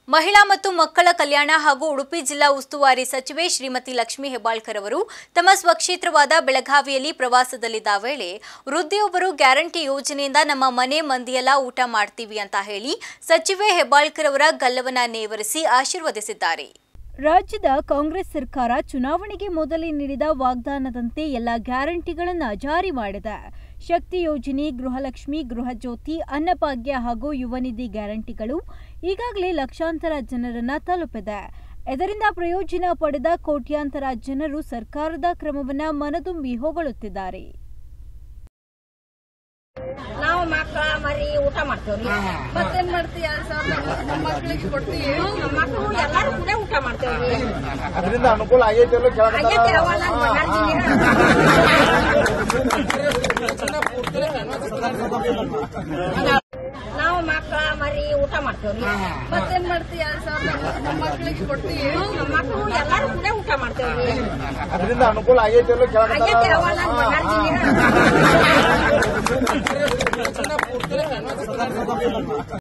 ಮಹಿಳಾ ಮತ್ತು ಮಕ್ಕಳ ಕಲ್ಯಾಣ ಹಾಗೂ ಉಡುಪಿ ಜಿಲ್ಲಾ ಉಸ್ತುವಾರಿ ಸಚಿವೆ ಶ್ರೀಮತಿ ಲಕ್ಷ್ಮೀ ಹೆಬ್ಬಾಳ್ಕರ್ ಅವರು ತಮ್ಮ ಸ್ವಕ್ಷೇತ್ರವಾದ ಬೆಳಗಾವಿಯಲ್ಲಿ ಪ್ರವಾಸದಲ್ಲಿದ್ದ ವೇಳೆ ವೃದ್ಧಿಯೊಬ್ಬರು ಗ್ಯಾರಂಟಿ ಯೋಜನೆಯಿಂದ ನಮ್ಮ ಮನೆ ಮಂದಿಯೆಲ್ಲ ಊಟ ಮಾಡ್ತೀವಿ ಅಂತ ಹೇಳಿ ಸಚಿವೆ ಹೆಬ್ಬಾಳ್ಕರ್ ಅವರ ಗಲ್ಲವನ್ನ ನೇವರಿಸಿ ಆಶೀರ್ವದಿಸಿದ್ದಾರೆ ರಾಜ್ಯದ ಕಾಂಗ್ರೆಸ್ ಸರ್ಕಾರ ಚುನಾವಣೆಗೆ ಮೊದಲೇ ನೀಡಿದ ವಾಗ್ದಾನದಂತೆ ಎಲ್ಲ ಗ್ಯಾರಂಟಿಗಳನ್ನು ಜಾರಿ ಮಾಡಿದೆ ಶಕ್ತಿ ಯೋಜನೆ ಗೃಹಲಕ್ಷ್ಮಿ ಗೃಹಜ್ಯೋತಿ ಅನ್ನಭಾಗ್ಯ ಹಾಗೂ ಯುವನಿಧಿ ಗ್ಯಾರಂಟಿಗಳು ಈಗಾಗಲೇ ಲಕ್ಷಾಂತರ ಜನರನ್ನ ತಲುಪಿದೆ ಇದರಿಂದ ಪ್ರಯೋಜನ ಪಡೆದ ಕೋಟ್ಯಾಂತರ ಜನರು ಸರ್ಕಾರದ ಕ್ರಮವನ್ನ ಮನದುಂಬಿ ಹೊಗಳುತ್ತಿದ್ದಾರೆ ನಾವು ಮಕ್ಕಳ ಮರಿ ಊಟ ಮಾಡ್ತೇವ್ರಿ ಮತ್ತೇನ್ ಮಾಡ್ತೀಯ ನಮ್ಮ ಮಕ್ಕಳಿಗೆ ಕೊಡ್ತೀವಿ ನಮ್ಮ ಮಕ್ಕಳು ಎಲ್ಲಾರು ಕೂಡ ಊಟ ಮಾಡ್ತೇವ್ರಿ ಅದರಿಂದ ಅನುಕೂಲ ಆಗೈತೆ ಅಲ್ಲೋ ಆಗೈತೆ ಕೇಳಕತ್ತಾರ ಅವ ನನ್ ಬಳ್ಳಾರಿ ನಾವು ಮಕ್ಕಳ ಮರಿ ಊಟ ಮಾಡ್ತೇವ್ರಿ ಮತ್ತೇನ್ ಮಾಡ್ತೀಯ ನಮ್ಮ ಮಕ್ಕಳಿಗೆ ಕೊಡ್ತೀವಿ ನಮ್ಮ ಮಕ್ಕಳು ಎಲ್ಲಾರು ಕೂಡ ಊಟ ಮಾಡ್ತೇವ್ರಿ ಅದರಿಂದ ಅನುಕೂಲ ಆಗೈತೆ ಅಲ್ಲೋ ಆಗೈತೆ ಕೇಳಕತ್ತಾರ ಅವ ನನ್ ಬಳ್ಳಾರಿ